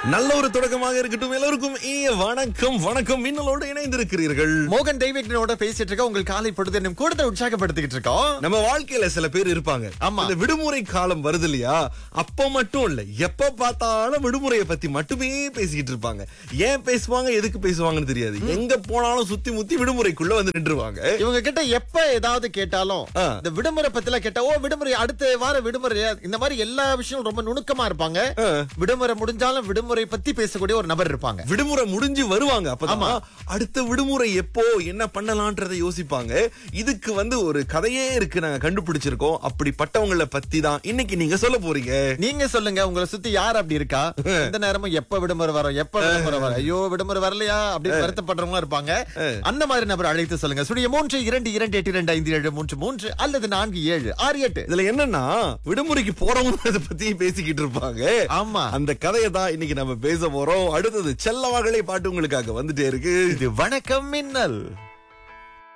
நல்ல ஒரு தொடக்கமாக இருக்கட்டும் எல்லோருக்கும் இனிய வணக்கம் வணக்கம் மின்னலோடு இணைந்திருக்கிறீர்கள் மோகன் தெய்வீகனோட பேசிட்டு இருக்க உங்கள் காலை பொழுது இன்னும் கூடுதல் உற்சாகப்படுத்திக்கிட்டு இருக்கோம் நம்ம வாழ்க்கையில சில பேர் இருப்பாங்க ஆமா. இந்த விடுமுறை காலம் வருது இல்லையா அப்ப மட்டும் இல்ல எப்ப பார்த்தாலும் விடுமுறையை பத்தி மட்டுமே பேசிக்கிட்டு இருப்பாங்க ஏன் பேசுவாங்க எதுக்கு பேசுவாங்கன்னு தெரியாது எங்க போனாலும் சுத்தி முத்தி விடுமுறைக்குள்ள வந்து நின்றுவாங்க இவங்க கிட்ட எப்ப ஏதாவது கேட்டாலும் ஆ. இந்த விடுமுறை பத்தில கேட்டா ஓ விடுமுறை அடுத்த வாரம் விடுமுறை இந்த மாதிரி எல்லா விஷயமும் ரொம்ப நுணுக்கமா இருப்பாங்க ஆ. விடுமுறை முடிஞ்சாலும் விடுமுறை பத்தி பேசக்கூடிய ஒரு நபர் இருப்பாங்க விடுமுறை முடிஞ்சு வருவாங்க அப்பதான் அடுத்த விடுமுறை எப்போ என்ன பண்ணலாம்ன்றதை யோசிப்பாங்க இதுக்கு வந்து ஒரு கதையே இருக்கு நாங்க கண்டுபிடிச்சிருக்கோம் அப்படிப்பட்டவங்கள பத்தி தான் இன்னைக்கு நீங்க சொல்ல போறீங்க நீங்க சொல்லுங்க உங்களை சுத்தி யார் அப்படி இருக்கா இந்த நேரமும் எப்ப விடுமுறை வரும் எப்ப விடுமுறை வரும் ஐயோ விடுமுறை வரலையா அப்படின்னு வருத்தப்படுறவங்க இருப்பாங்க அந்த மாதிரி நபர் அழைத்து சொல்லுங்க சுடிய மூன்று இரண்டு இரண்டு எட்டு இரண்டு ஐந்து ஏழு மூன்று மூன்று அல்லது நான்கு ஏழு ஆறு எட்டு இதுல என்னன்னா விடுமுறைக்கு போறவங்க அதை பத்தி பேசிக்கிட்டு இருப்பாங்க ஆமா அந்த கதையை தான் இன்னைக்கு நம்ம பேச போறோம் அடுத்தது செல்ல மகளே பாட்டு உங்களுக்காக வந்துட்டே இருக்கு இது வணக்கம் மின்னல்